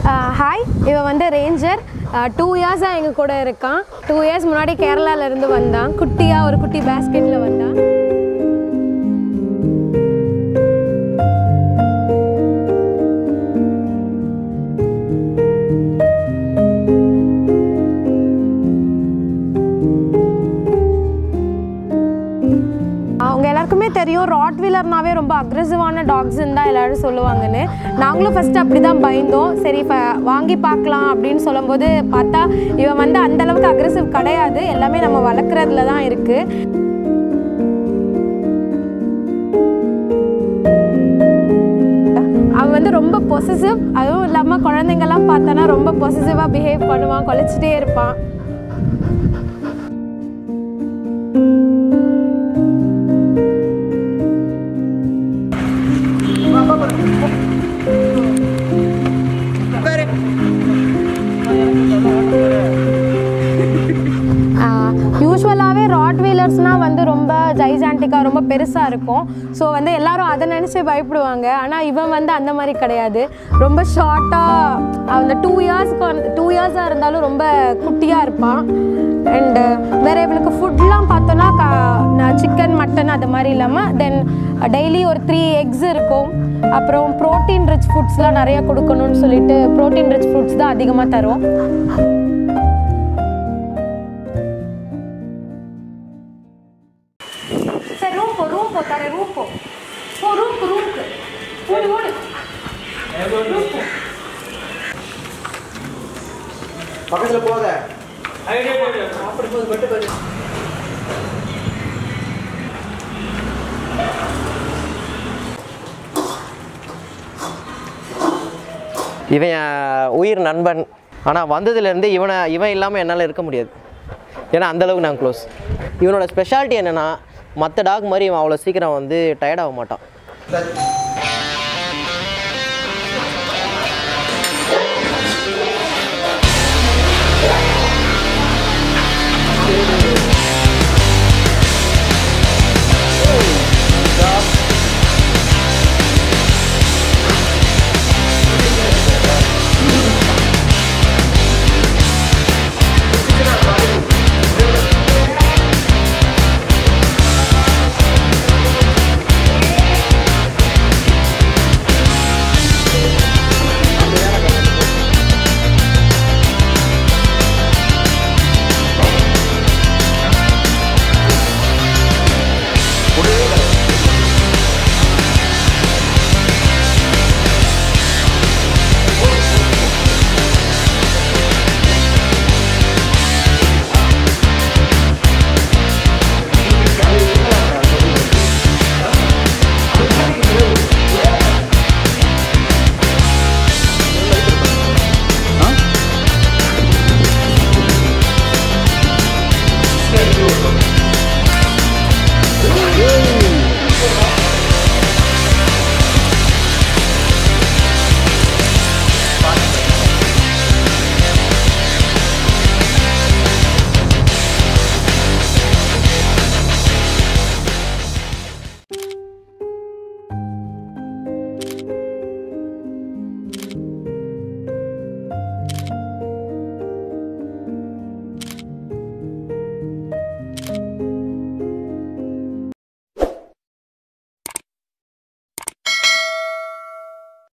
hi இவன் வந்து ranger two இயர்ஸாக எங்கள் கூட இருக்கான் டூ இயர்ஸ் முன்னாடி கேரளால இருந்து வந்தான் குட்டியாக ஒரு குட்டி பேஸ்கெட்டில் வந்தான் அவங்க எல்லாருக்குமே தெரியும் ராட் வீலர்னாவே ரொம்ப அக்ரெசிவான டாக்ஸ்ன்னு தான் எல்லாரும் சொல்லுவாங்கன்னு நாங்களும் ஃபஸ்ட்டு அப்படி தான் பயந்தோம் சரி இப்போ வாங்கி பார்க்கலாம் அப்படின்னு சொல்லும்போது பார்த்தா இவன் வந்து அந்த அளவுக்கு அக்ரெசிவ் கிடையாது எல்லாமே நம்ம வளர்க்குறதுல தான் இருக்குது அவன் வந்து ரொம்ப பொசசிவ் அதுவும் இல்லாமல் குழந்தைங்கெல்லாம் பார்த்தோன்னா ரொம்ப பொசசிவாக பிஹேவ் பண்ணுவான் குலைச்சிட்டே இருப்பான் யூஸ்வலாகவே ராட் வீலர்ஸ்னால் வந்து ரொம்ப ஜைஜான்டிக்காக ரொம்ப பெருசாக இருக்கும் ஸோ வந்து எல்லாரும் அதை நினச்சி பயப்படுவாங்க ஆனால் இவன் வந்து அந்த மாதிரி கிடையாது ரொம்ப ஷார்ட்டாக அந்த டூ இயர்ஸ்க்கு டூ இயர்ஸாக இருந்தாலும் ரொம்ப குட்டியாக இருப்பான் அண்டு வேறு இவனுக்கு ஃபுட்லாம் பார்த்தோன்னா கா நான் சிக்கன் மட்டன் அது மாதிரி இல்லாமல் தென் டெய்லி ஒரு த்ரீ எக்ஸ் இருக்கும் அப்புறம் ப்ரோட்டீன் ரிச் ஃபுட்ஸ்லாம் நிறைய கொடுக்கணும்னு சொல்லிட்டு ப்ரோட்டீன் ரிச் ஃபுட்ஸ் தான் அதிகமாக தரும் சரி ரூம் போ ரூம் போ தரேன் ரூம் போ போ ரூம்க்கு ரூம்க்கு ஓடு ஓடு ரூம் போ பக்கத்துல போத இவன் என் உயிர் நண்பன் ஆனால் வந்ததுலேருந்து இவனை இவன் இல்லாமல் என்னால் இருக்க முடியாது ஏன்னா அந்தளவுக்கு நான் க்ளோஸ் இவனோட ஸ்பெஷாலிட்டி என்னென்னா மற்ற டாக் மாதிரி இவன் அவ்வளோ சீக்கிரம் வந்து டயர்ட் ஆக மாட்டான்